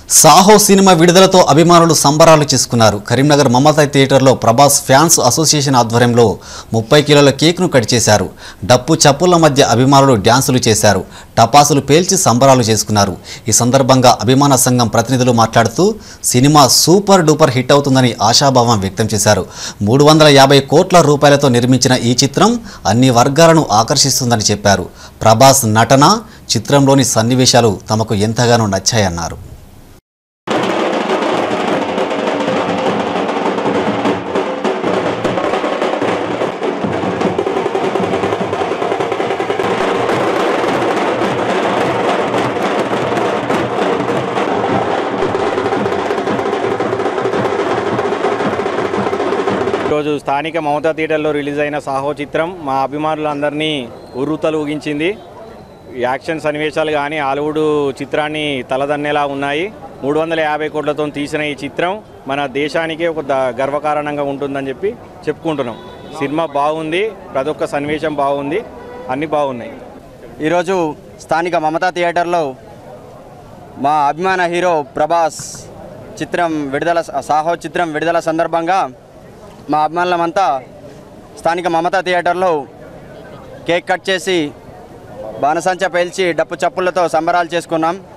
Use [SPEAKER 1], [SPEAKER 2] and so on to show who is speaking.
[SPEAKER 1] Saaho cinema విడుదలతో అభిమానులు సంబరాలు చేసుకున్నారు కరీంనగర్ మమతా థియేటర్లో ప్రభాస్ ఫ్యాన్స్ అసోసియేషన్ ఆధ్వర్యంలో ముప్పై కిలోల కేక్ను కట్ చేశారు డప్పు చప్పుల మధ్య అభిమానులు డ్యాన్సులు చేశారు టపాసులు పేల్చి సంబరాలు చేసుకున్నారు ఈ సందర్భంగా అభిమాన సంఘం ప్రతినిధులు మాట్లాడుతూ సినిమా సూపర్ డూపర్ హిట్ అవుతుందని ఆశాభావం వ్యక్తం చేశారు మూడు వందల యాభై కోట్ల రూపాయలతో నిర్మించిన ఈ చిత్రం అన్ని వర్గాలను ఆకర్షిస్తుందని చెప్పారు ప్రభాస్ నటన చిత్రంలోని సన్నివేశాలు తమకు ఎంతగానో నచ్చాయన్నారు
[SPEAKER 2] ఈరోజు స్థానిక మమతా థియేటర్లో రిలీజ్ అయిన సాహో చిత్రం మా అభిమానులందరినీ ఉర్రూతలు ఊగించింది యాక్షన్ సన్నివేశాలు కానీ హాలీవుడ్ చిత్రాన్ని తలదన్నేలా ఉన్నాయి మూడు వందల యాభై కోట్లతో తీసిన ఈ చిత్రం మన దేశానికే ఒక ద- గర్వకారణంగా ఉంటుందని చెప్పి చెప్పుకుంటున్నాం సినిమా బాగుంది ప్రతి ఒక్క సన్నివేశం బాగుంది అన్నీ బాగున్నాయి
[SPEAKER 3] ఈరోజు స్థానిక మమతా థియేటర్లో మా అభిమాన హీరో ప్రభాస్ చిత్రం విడుదల సాహో చిత్రం విడుదల సందర్భంగా మా అభిమానులమంతా స్థానిక మమతా థియేటర్లో కేక్ కట్ చేసి బాణసంచ పేల్చి డప్పు చప్పులతో సంబరాలు చేసుకున్నాం